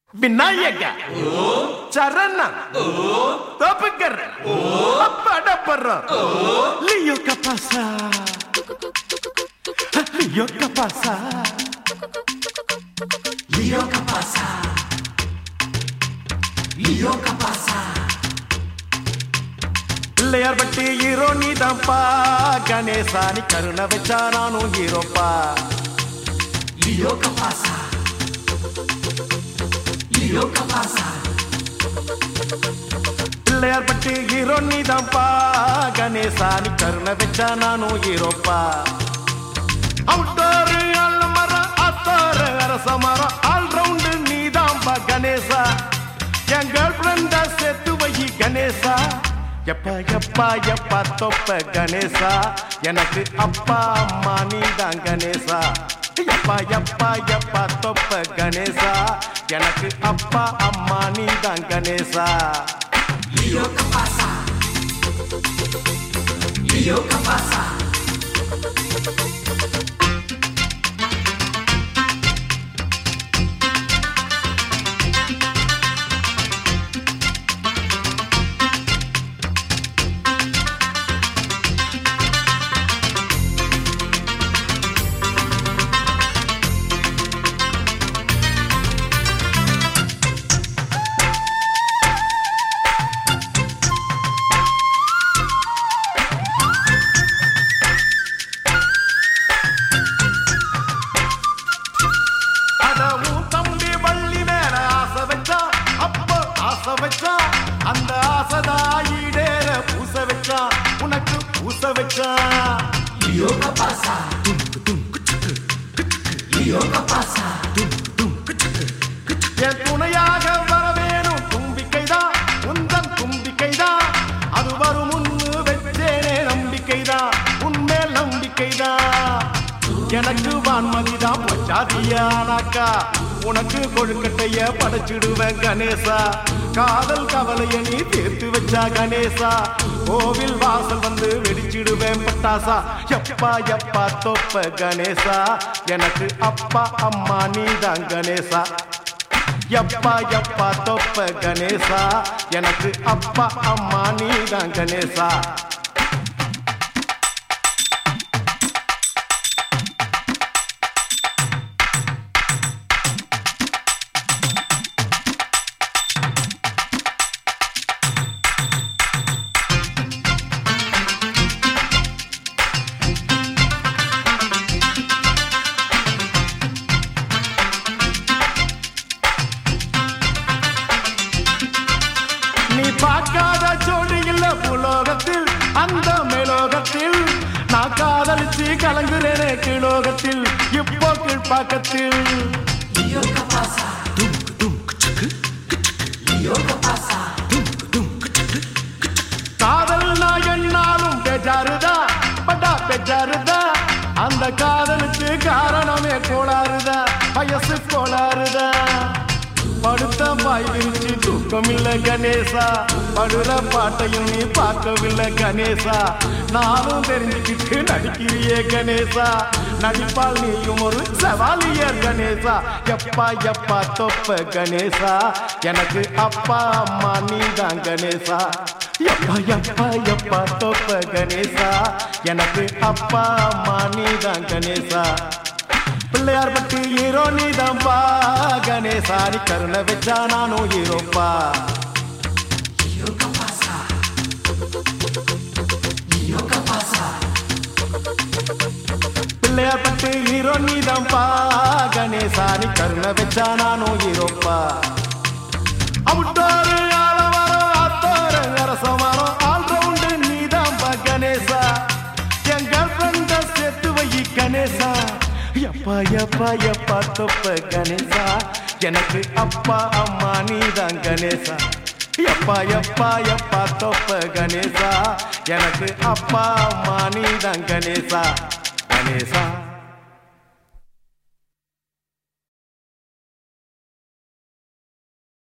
விநாயக சரண தோப்புக்கர் படப்பற லியோ கபாசா லியோ கபாசா Leo Capasa. Leo Capasa. Pillaiyarpatti hero நீதான்ப்பா Ganesha நீ கருணை வச்சா நானும் ஹீரோப்பா Leo Capasa. Leo Capasa. Pillaiyarpatti hero நீதான்ப்பா Ganesha நீ கருணை வச்சா நானும் ஹீரோப்பா அவுட்டோரு அல்ல மரம் அத்தோரு அரச மரம் ஆல் ரவுண்டு நீதான்பா கணேசா என் கேர்ள் ஃப்ரெண்டா சேர்த்து வை கணேசா எப்பா எப்பா எப்பா தொப்ப கணேசா எனக்கு அப்பா அம்மா நீதான் கணேசா எப்பா எப்பா எப்பா தொப்ப கணேசா எனக்கு அப்பா அம்மா நீதான் Ganesha Leo Capasa. Leo Capasa. அதவும் தம்பி வள்ளி மேல ஆசை வச்சா அப்போ ஆசை வச்சா அந்த ஆசைதாயிடேற பூச வச்சா உனக்கு பூச வச்சா Leo Capasa. Leo Capasa. என் துணையாக வர வேணும் தும்பிக்கைதான் உந்தன் தும்பிக்கைதான் அது வரும் முன்னு வச்சேனே நம்பிக்கைதான் உன்மேல் நம்பிக்கைதான் எனக்கு வான்மதிதான் பச்சாதியானாக்கா உனக்கு கொழுக்கட்டைய படைச்சிடுவேன் கணேசா காதல் கவலைய நீ தீர்த்து வச்சா கணேசா கோவில் வாசல் வந்து வெடிச்சிடுவேன் பட்டாசா எப்பா எப்பா தொப்ப கணேசா எனக்கு அப்பா அம்மா நீதான் கணேசா எப்பா எப்பா தொப்ப கணேசா எனக்கு அப்பா அம்மா நீதான் கணேசா நீ பார்க்காத ஜோடி இல்ல புலோகத்தில் அந்த மேலோகத்தில் நான் காதலிச்சு கலங்குறேனே கீழோகத்தில் இப்போ கீழ்ப்பாக்கத்தில் Leo Capasa. Leo Capasa. காதல் நான் என்னாலும் பெஜாருதா பட்டா பெஜாருதா அந்த காதலுக்கு காரணமே கோளாறுதா வயசு கோளாறுதா படுத்த பாய் விரிச்சு தூக்கமில்ல கணேசா படுற பாட்டையும் நீ பார்க்கவில்லை கணேசா நானும் தெரிஞ்சுக்கிட்டு நடிக்கிறியே கணேசா நடிப்பால் நீயும் ஒரு சவாலியர் கணேசா எப்பா எப்பா தொப்ப கணேசா எனக்கு அப்பா அம்மா நீதான் கணேசா எப்பா எப்பா எப்பா தொப்ப கணேசா எனக்கு அப்பா அம்மா நீதான் கணேசா பிள்ளையார் பட்டி ஹீரோ நீதான்பா கணேசா நீ கருணை வச்சா நானும் ஹீரோப்பா Leo Capasa. Leo Capasa. Pillaiyarpatti hero நீதான்பா Ganesha நீ கருணை வச்சா நானும் ஹீரோப்பா அவுட்டோரு ஆலமரம் அத்தோரு அரசமரம் ஆல் ரவுண்டு நீதான்பா கணேசா என் கேர்ள் ஃப்ரெண்ட சேர்த்து வை கணேசா எப்பா எப்பா எப்பா தொப்ப கணேசா எனக்கு அப்பா அம்மா நீதான் கணேசா எப்பா எப்பா எப்பா தொப்ப கணேசா எனக்கு அப்பா அம்மா நீதான் கணேசா கணேசா